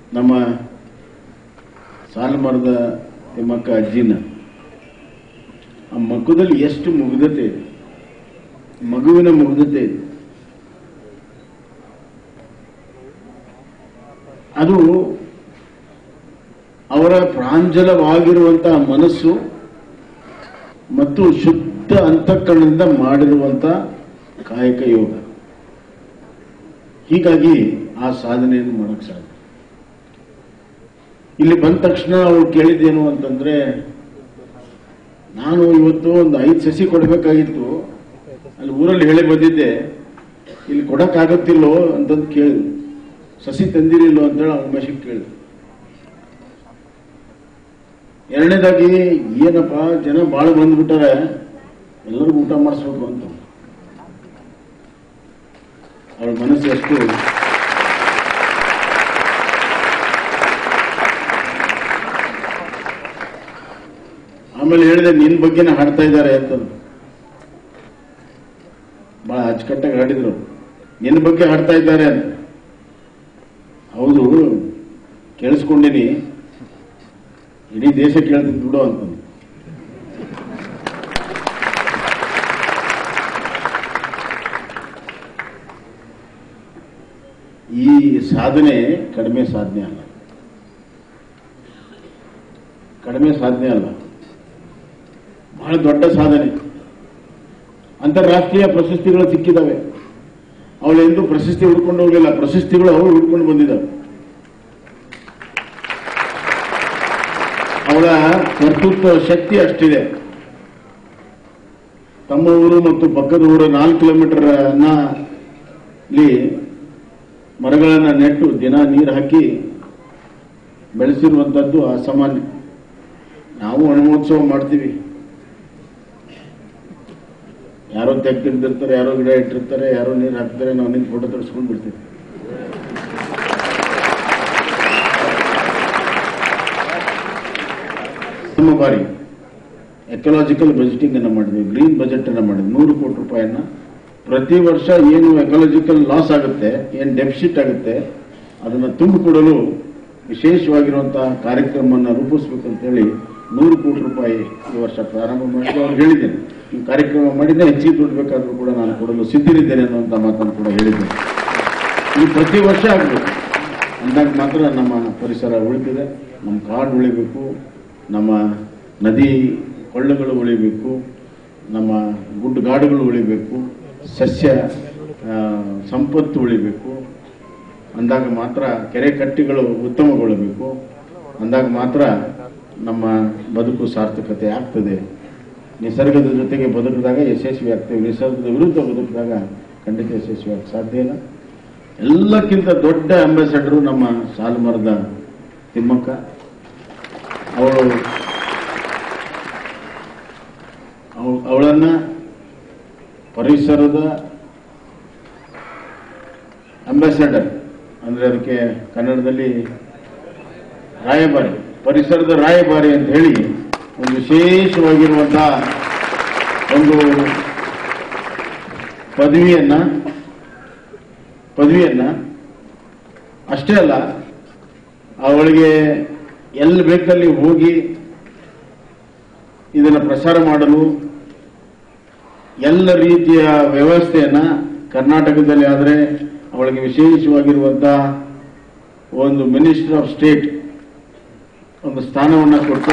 ನಮ್ಮ ಸಾಲುಮರದ ತಿಮ್ಮಕ್ಕ ಅಜ್ಜಿನ ಆ ಮಗುದಲ್ಲಿ ಎಷ್ಟು ಮುಗ್ಧತೆ ಇದೆ ಮಗುವಿನ ಮುಗ್ಧತೆ ಇದೆ ಅದು ಅವರ ಪ್ರಾಂಜಲವಾಗಿರುವಂತಹ ಮನಸ್ಸು ಮತ್ತು ಶುದ್ಧ ಅಂತಃಕರಣದಿಂದ ಮಾಡಿರುವಂತ ಕಾಯಕ ಯೋಗ ಹೀಗಾಗಿ ಆ ಸಾಧನೆಯನ್ನು ಮಾಡಕ್ ಸಾಧ್ಯ ಇಲ್ಲಿ ಬಂದ ತಕ್ಷಣ ಅವ್ರು ಕೇಳಿದ್ದೇನು ಅಂತಂದ್ರೆ ನಾನು ಇವತ್ತು ಒಂದು ಐದು ಸಸಿ ಕೊಡಬೇಕಾಗಿತ್ತು ಅಲ್ಲಿ ಊರಲ್ಲಿ ಹೇಳಿ ಬಂದಿದ್ದೆ ಇಲ್ಲಿ ಕೊಡಕ್ಕಾಗತ್ತಿಲ್ಲೋ ಅಂತಂದು ಕೇಳಿದ್ರು ಸಸಿ ತಂದಿರಿಲ್ಲೋ ಅಂತೇಳಿ ಅವ್ನ ಉಮೇಶಿಗೆ ಕೇಳಿದ್ರು ಎರಡನೇದಾಗಿ ಏನಪ್ಪ ಜನ ಬಾಳ ಬಂದ್ಬಿಟ್ಟಾರೆ ಎಲ್ಲರಿಗೂ ಊಟ ಮಾಡಿಸ್ಬೇಕು ಅಂತ ಅವಳ ಮನಸ್ಸು ಎಷ್ಟು ಆಮೇಲೆ ಹೇಳಿದೆ ನಿನ್ ಬಗ್ಗೆನೇ ಹಾಡ್ತಾ ಇದ್ದಾರೆ ಅಂತ ಬಹಳ ಅಚ್ಚುಕಟ್ಟಾಗಿ ಹಾಡಿದ್ರು ನಿನ್ನ ಬಗ್ಗೆ ಹಾಡ್ತಾ ಇದ್ದಾರೆ ಅಂತ ಹೌದು ಕೇಳಿಸ್ಕೊಂಡಿನಿ ಇಡೀ ದೇಶ ಕೇಳ್ತಿದ್ ಬಿಡು ಅಂತ ಈ ಸಾಧನೆ ಕಡಿಮೆ ಸಾಧನೆ ಅಲ್ಲ ಕಡಿಮೆ ಸಾಧನೆ ಅಲ್ಲ ಬಹಳ ದೊಡ್ಡ ಸಾಧನೆ ಅಂತಾರಾಷ್ಟ್ರೀಯ ಪ್ರಶಸ್ತಿಗಳು ಸಿಕ್ಕಿದಾವೆ ಅವಳು ಎಂದೂ ಪ್ರಶಸ್ತಿ ಹುಡ್ಕೊಂಡು ಹೋಗಲಿಲ್ಲ ಪ್ರಶಸ್ತಿಗಳು ಅವಳು ಹುಡ್ಕೊಂಡು ಬಂದಿದ್ದಾವೆ ಅವಳ ಕರ್ತೃತ್ವ ಶಕ್ತಿ ಅಷ್ಟಿದೆ ತಮ್ಮ ಊರು ಮತ್ತು ಪಕ್ಕದ ಊರು ನಾಲ್ಕು ಕಿಲೋಮೀಟರ್ ಲಿ ಮರಗಳನ್ನು ನೆಟ್ಟು ದಿನ ನೀರು ಹಾಕಿ ಬೆಳೆಸಿರುವಂತದ್ದು ಅಸಾಮಾನ್ಯ ನಾವು ಹನುಮೋತ್ಸವ ಮಾಡ್ತೀವಿ ಯಾರೋ ತೆಗ್ದಿರ್ತಾರೆ ಯಾರೋ ಗಿಡ ಇಟ್ಟಿರ್ತಾರೆ ಯಾರೋ ನೀರು ಹಾಕ್ತಾರೆ ನಾವು ನಿಂತು ಫೋಟೋ ತರಿಸ್ಕೊಂಡು ಬಿಡ್ತೀವಿ ಪ್ರಥಮ ಬಾರಿ ಎಕಲಾಜಿಕಲ್ ಬಜೆಟಿಂಗ್ ಅನ್ನ ಮಾಡಿದ್ವಿ ಗ್ರೀನ್ ಬಜೆಟ್ ಅನ್ನ ಮಾಡಿದ್ವಿ ನೂರು ಕೋಟಿ ರೂಪಾಯಿಯನ್ನ ಪ್ರತಿ ವರ್ಷ ಏನು ಎಕಲಾಜಿಕಲ್ ಲಾಸ್ ಆಗುತ್ತೆ ಏನು ಡೆಫಿಸಿಟ್ ಆಗುತ್ತೆ ಅದನ್ನ ತುಂಬಿಕೊಡಲು ವಿಶೇಷವಾಗಿರುವಂತಹ ಕಾರ್ಯಕ್ರಮವನ್ನು ರೂಪಿಸ್ಬೇಕಂತೇಳಿ ನೂರು ಕೋಟಿ ರೂಪಾಯಿ ಈ ವರ್ಷ ಪ್ರಾರಂಭ ಮಾಡಿ ಅವ್ರು ಹೇಳಿದ್ದೇನೆ ಈ ಕಾರ್ಯಕ್ರಮ ಮಾಡಿದ್ರೆ ಹೆಚ್ಚಿಗೆ ದುಡ್ಡು ಬೇಕಾದ್ರೂ ಕೂಡ ನಾನು ಕೊಡಲು ಸಿದ್ಧರಿದ್ದೇನೆ ಅನ್ನುವಂಥ ಮಾತನ್ನು ಕೂಡ ಹೇಳಿದ್ದೇನೆ ಇದು ಪ್ರತಿ ವರ್ಷ ಆಗಬೇಕು ಅಂದಾಗ ಮಾತ್ರ ನಮ್ಮ ಪರಿಸರ ಉಳಿತಿದೆ ನಮ್ಮ ಕಾಡು ಉಳಿಬೇಕು ನಮ್ಮ ನದಿ ಕೊಳ್ಳಗಳು ಉಳಿಬೇಕು ನಮ್ಮ ಗುಡ್ಡಗಾಡುಗಳು ಉಳಿಬೇಕು ಸಸ್ಯ ಆ, ಸಂಪತ್ತು ಉಳಿಬೇಕು ಅಂದಾಗ ಮಾತ್ರ ಕೆರೆ ಕಟ್ಟಿಗಳು ಉತ್ತಮಗೊಳ್ಳಬೇಕು ಅಂದಾಗ ಮಾತ್ರ ನಮ್ಮ ಬದುಕು ಸಾರ್ಥಕತೆ ಆಗ್ತದೆ ನಿಸರ್ಗದ ಜೊತೆಗೆ ಬದುಕಿದಾಗ ಯಶಸ್ವಿ ಆಗ್ತೇವೆ ನಿಸರ್ಗದ ವಿರುದ್ಧ ಬದುಕಿದಾಗ ಖಂಡಿತ ಯಶಸ್ವಿ ಆಗಕ್ಕೆ ಸಾಧ್ಯ ಇಲ್ಲ ಎಲ್ಲಕ್ಕಿಂತ ದೊಡ್ಡ ಅಂಬಾಸಡರು ನಮ್ಮ ಸಾಲುಮರದ ತಿಮ್ಮಕ್ಕ ಅವಳು ಅವ್- ಅವಳನ್ನ ಪರಿಸರದ ಅಂಬಾಸಡರ್ ಅಂದ್ರೆ ಅದಕ್ಕೆ ಕನ್ನಡದಲ್ಲಿ ರಾಯಭಾರಿ ಪರಿಸರದ ರಾಯಭಾರಿ ಅಂತ ಹೇಳಿ ಒಂದು ವಿಶೇಷವಾಗಿರುವಂತಹ ಒಂದು ಪದವಿಯನ್ನ ಪದವಿಯನ್ನ ಅಷ್ಟೇ ಅಲ್ಲ ಅವಳಿಗೆ ಎಲ್ಲಿ ಬೇಕಲ್ಲಿ ಹೋಗಿ ಇದನ್ನು ಪ್ರಸಾರ ಮಾಡಲು ಎಲ್ಲ ರೀತಿಯ ವ್ಯವಸ್ಥೆಯನ್ನ ಕರ್ನಾಟಕದಲ್ಲಿ ಆದರೆ ಅವಳಿಗೆ ವಿಶೇಷವಾಗಿರುವಂತಹ ಒಂದು ಮಿನಿಸ್ಟರ್ ಆಫ್ ಸ್ಟೇಟ್ ಒಂದು ಸ್ಥಾನವನ್ನು ಕೊಟ್ಟು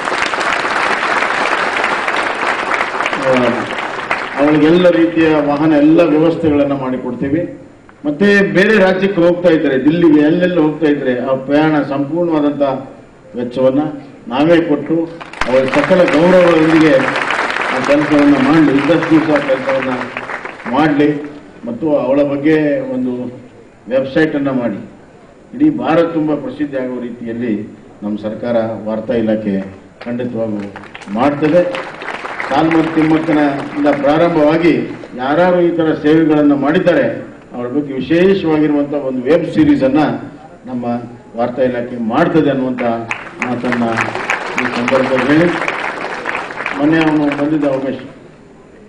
ಆ, ಅವಳಿಗೆಲ್ಲ ರೀತಿಯ ವಾಹನ ಎಲ್ಲ ವ್ಯವಸ್ಥೆಗಳನ್ನು ಮಾಡಿಕೊಡ್ತೀವಿ ಮತ್ತೆ ಬೇರೆ ರಾಜ್ಯಕ್ಕೆ ಹೋಗ್ತಾ ಇದ್ದಾರೆ ದಿಲ್ಲಿಗೆ ಎಲ್ಲೆಲ್ಲ ಹೋಗ್ತಾ ಇದ್ರೆ ಆ ಪ್ರಯಾಣ ಸಂಪೂರ್ಣವಾದಂತ ವೆಚ್ಚವನ್ನ ನಾವೇ ಕೊಟ್ಟು ಅವಳ ಸಕಲ ಗೌರವಗಳೊಂದಿಗೆ ಆ ಕೆಲಸವನ್ನ ಮಾಡಲಿ ಇದ್ದಷ್ಟು ದಿವಸ ಕೆಲಸವನ್ನ ಮಾಡಲಿ ಮತ್ತು ಅವಳ ಬಗ್ಗೆ ಒಂದು ವೆಬ್ಸೈಟ್ ಅನ್ನ ಮಾಡಿ ಇಡೀ ಭಾರತ ತುಂಬ ಪ್ರಸಿದ್ಧಿ ಆಗುವ ರೀತಿಯಲ್ಲಿ ನಮ್ಮ ಸರ್ಕಾರ ವಾರ್ತಾ ಇಲಾಖೆ ಖಂಡಿತವಾಗೂ ಮಾಡ್ತದೆ ಸಾಲ್ಮತ್ ತಿಮ್ಮಕ್ಕನ ಇಂದ ಪ್ರಾರಂಭವಾಗಿ ಯಾರು ಈ ತರ ಸೇವೆಗಳನ್ನು ಮಾಡಿದ್ದಾರೆ ಅವರ ಬಗ್ಗೆ ವಿಶೇಷವಾಗಿರುವಂತಹ ಒಂದು ವೆಬ್ ಸೀರೀಸ್ ಅನ್ನ ನಮ್ಮ ವಾರ್ತಾ ಇಲಾಖೆ ಮಾಡ್ತದೆ ಅನ್ನುವಂತ ಮಾತನ್ನ ಈ ಸಂದರ್ಭದಲ್ಲಿ ಹೇಳಿ ಮೊನ್ನೆ ಅವನು ಬಂದಿದ್ದ ಉಮೇಶ್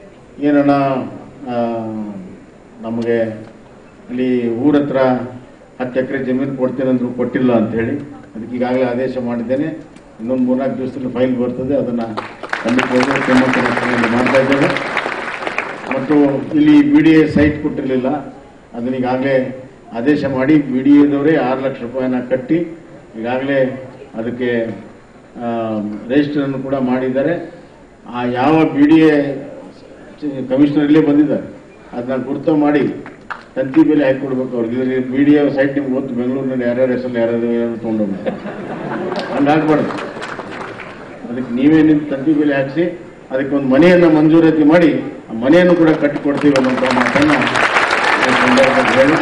ಏನಣ್ಣ ಆ, ನಮಗೆ ಇಲ್ಲಿ ಊರ ಹತ್ರ ಹತ್ತು ಎಕರೆ ಜಮೀನು ಕೊಡ್ತೇನೆಂದ್ರು ಕೊಟ್ಟಿಲ್ಲ ಅಂತ ಹೇಳಿ ಅದಕ್ಕೆ ಈಗಾಗಲೇ ಆದೇಶ ಮಾಡಿದ್ದೇನೆ ಇನ್ನೊಂದು ಮೂರ್ನಾಲ್ಕು ದಿವಸದಲ್ಲಿ ಫೈಲ್ ಬರ್ತದೆ ಅದನ್ನ ಖಂಡಿತವಾಗ್ಲೂ ತಿಮ್ಮಕ್ಕ ರಸ್ತೆಯಲ್ಲಿ ಮಾಡ್ತಾ ಇದ್ದೇವೆ ಮತ್ತು ಇಲ್ಲಿ ಬಿ ಡಿ ಎ ಸೈಟ್ ಕೊಟ್ಟಿರಲಿಲ್ಲ ಅದನ್ನ ಈಗಾಗಲೇ ಆದೇಶ ಮಾಡಿ ಬಿ ಡಿ ಎದವರೇ ಆರು ಲಕ್ಷ ರೂಪಾಯಿನ ಕಟ್ಟಿ ಈಗಾಗಲೇ ಅದಕ್ಕೆ ರಿಜಿಸ್ಟರ್ ಅನ್ನು ಕೂಡ ಮಾಡಿದ್ದಾರೆ ಆ ಯಾವ ಬಿ ಡಿ ಎ ಕಮಿಷನರ್ ಇಲ್ಲೇ ಬಂದಿದ್ದಾರೆ ಅದನ್ನ ಗುರುತ ಮಾಡಿ ತಂತಿ ಬೆಲೆ ಹಾಕಿ ಕೊಡ್ಬೇಕು ಅವ್ರಿಗೆ ಬಿ ಡಿ ಎ ಸೈಟ್ ನಿಮ್ಗೆ ಗೊತ್ತು ಬೆಂಗಳೂರಿನಲ್ಲಿ ಯಾರ್ಯಾರ ಹೆಸರು ಯಾರ್ಯಾರು ಯಾರು ತೊಗೊಂಡೋಗ್ಬೇಕು ಹಂಗಾಗ್ಬಾರ್ದು ಅದಕ್ಕೆ ನೀವೇ ನಿಮ್ಮ ತಂತಿ ಬೆಲೆ ಹಾಕಿಸಿ ಅದಕ್ಕೆ ಒಂದು ಮನೆಯನ್ನು ಮಂಜೂರಾತಿ ಮಾಡಿ ಆ ಮನೆಯನ್ನು ಕೂಡ ಕಟ್ಟಿಕೊಡ್ತೀವಿ ಅನ್ನೋಂಥ ಮಾತನ್ನ ಈ ಸಂದರ್ಭದಲ್ಲಿ ಹೇಳಿ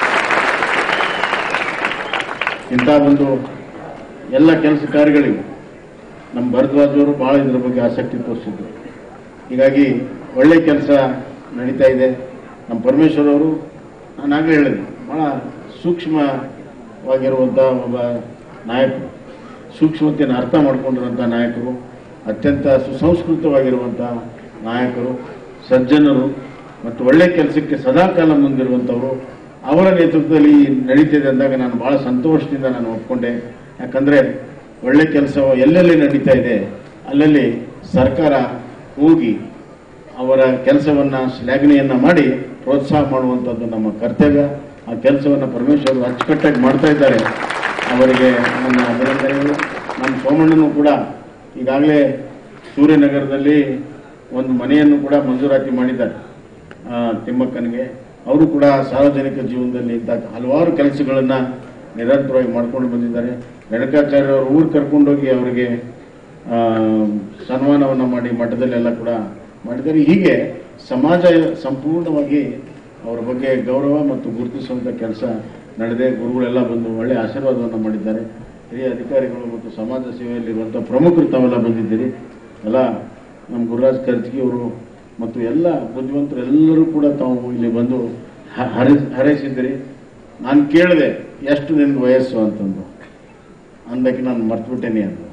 ಇಂಥ ಒಂದು ಎಲ್ಲ ಕೆಲಸ ಕಾರ್ಯಗಳಿವೆ ನಮ್ಮ ಭರದ್ವಾಜ್ ಅವರು ಬಹಳ ಇದ್ರ ಬಗ್ಗೆ ಆಸಕ್ತಿ ತೋರಿಸಿದ್ರು ಹೀಗಾಗಿ ಒಳ್ಳೆ ಕೆಲಸ ನಡೀತಾ ಇದೆ ನಮ್ಮ ಪರಮೇಶ್ವರ್ ಅವರು ನಾನು ಆಗಲೇ ಹೇಳಿದೆ ಬಹಳ ಸೂಕ್ಷ್ಮವಾಗಿರುವಂಥ ಒಬ್ಬ ನಾಯಕರು ಸೂಕ್ಷ್ಮತೆಯನ್ನು ಅರ್ಥ ಮಾಡ್ಕೊಂಡಿರುವಂಥ ನಾಯಕರು ಅತ್ಯಂತ ಸುಸಂಸ್ಕೃತವಾಗಿರುವಂಥ ನಾಯಕರು ಸಜ್ಜನರು ಮತ್ತು ಒಳ್ಳೆ ಕೆಲಸಕ್ಕೆ ಸದಾಕಾಲ ಮುಂದಿರುವಂಥವರು ಅವರ ನೇತೃತ್ವದಲ್ಲಿ ನಡೀತಿದೆ ಅಂದಾಗ ನಾನು ಬಹಳ ಸಂತೋಷದಿಂದ ನಾನು ಒಪ್ಕೊಂಡೆ ಯಾಕಂದ್ರೆ ಒಳ್ಳೆ ಕೆಲಸ ಎಲ್ಲೆಲ್ಲಿ ನಡೀತಾ ಇದೆ ಅಲ್ಲಲ್ಲಿ ಸರ್ಕಾರ ಹೋಗಿ ಅವರ ಕೆಲಸವನ್ನ ಶ್ಲಾಘನೆಯನ್ನ ಮಾಡಿ ಪ್ರೋತ್ಸಾಹ ಮಾಡುವಂಥದ್ದು ನಮ್ಮ ಕರ್ತವ್ಯ ಆ ಕೆಲಸವನ್ನ ಪರಮೇಶ್ವರ್ ಅಚ್ಚುಕಟ್ಟಾಗಿ ಮಾಡ್ತಾ ಇದ್ದಾರೆ ಅವರಿಗೆ ನನ್ನ ಅಭಿನಂದನೆಗಳು ನಮ್ಮ ಸೋಮಣ್ಣನು ಕೂಡ ಈಗಾಗಲೇ ಸೂರ್ಯನಗರದಲ್ಲಿ ಒಂದು ಮನೆಯನ್ನು ಕೂಡ ಮಂಜೂರಾತಿ ಮಾಡಿದ್ದಾರೆ ಆ, ತಿಮ್ಮಕ್ಕನಿಗೆ ಅವರು ಕೂಡ ಸಾರ್ವಜನಿಕ ಜೀವನದಲ್ಲಿ ಇಂಥ ಹಲವಾರು ಕೆಲಸಗಳನ್ನ ನಿರಂತರವಾಗಿ ಮಾಡ್ಕೊಂಡು ಬಂದಿದ್ದಾರೆ ರೇಣುಕಾಚಾರ್ಯ ಅವರು ಊರು ಕರ್ಕೊಂಡೋಗಿ ಅವರಿಗೆ ಆ, ಸನ್ಮಾನವನ್ನ ಮಾಡಿ ಮಠದಲ್ಲೆಲ್ಲ ಕೂಡ ಮಾಡಿದ್ದಾರೆ ಹೀಗೆ ಸಮಾಜ ಸಂಪೂರ್ಣವಾಗಿ ಅವರ ಬಗ್ಗೆ ಗೌರವ ಮತ್ತು ಗುರುತಿಸುವಂತ ಕೆಲಸ ನಡೆದೇ ಗುರುಗಳೆಲ್ಲ ಬಂದು ಒಳ್ಳೆ ಆಶೀರ್ವಾದವನ್ನು ಮಾಡಿದ್ದಾರೆ ಹಿರಿಯ ಅಧಿಕಾರಿಗಳು ಮತ್ತು ಸಮಾಜ ಸೇವೆಯಲ್ಲಿರುವಂಥ ಪ್ರಮುಖರು ತಾವೆಲ್ಲ ಬಂದಿದ್ದೀರಿ ಎಲ್ಲ ನಮ್ಮ ಗುರುರಾಜ್ ಕರ್ಜಗಿ ಅವರು ಮತ್ತು ಎಲ್ಲ ಬುದ್ಧಿವಂತರು ಎಲ್ಲರೂ ಕೂಡ ತಾವು ಇಲ್ಲಿ ಬಂದು ಹ- ಹರಿ ಹರೈಸಿದ್ದೀರಿ ನಾನು ಕೇಳಿದೆ ಎಷ್ಟು ನಿನ್ಗೆ ವಯಸ್ಸು ಅಂತಂದು ಅಂದಕ್ಕೆ ನಾನು ಮರ್ತ್ಬಿಟ್ಟೇನೆ ಅಂತ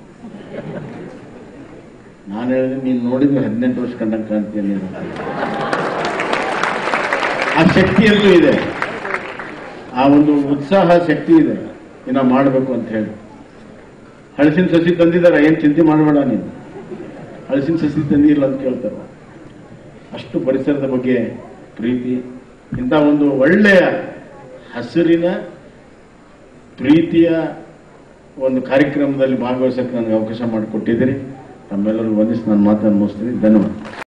ನಾನು ಹೇಳಿದೆ ನೀನು ನೋಡಿದ್ರೆ ಹದಿನೆಂಟು ವರ್ಷ ಕಂಡಂಗೆ ಕಾಣ್ತೀನಿ ನೀನು ಅಂತ. ಆ ಶಕ್ತಿಯಲ್ಲೂ ಇದೆ ಆ ಒಂದು ಉತ್ಸಾಹ ಶಕ್ತಿ ಇದೆ ಇನ್ನ ಮಾಡಬೇಕು ಅಂತ ಹೇಳಿ ಹಳಸಿನ ಸಸಿ ತಂದಿದ್ದಾರೆ ಏನ್ ಚಿಂತೆ ಮಾಡಬೇಡ ನೀನು ಹಳಸಿನ ಸಸಿ ತಂದಿಲ್ಲ ಅಂತ ಕೇಳ್ತಾರ ಅಷ್ಟು ಪರಿಸರದ ಬಗ್ಗೆ ಪ್ರೀತಿ ಇಂಥ ಒಂದು ಒಳ್ಳೆಯ ಹಸಿರಿನ ಪ್ರೀತಿಯ ಒಂದು ಕಾರ್ಯಕ್ರಮದಲ್ಲಿ ಭಾಗವಹಿಸಕ್ಕೆ ನನಗೆ ಅವಕಾಶ ಮಾಡಿಕೊಟ್ಟಿದ್ದೀರಿ ತಮ್ಮೆಲ್ಲರಿಗೂ ವಂದಿಸಿ ನಾನು ಮಾತನ್ನು ಮುಗಿಸ್ತೀನಿ ಧನ್ಯವಾದ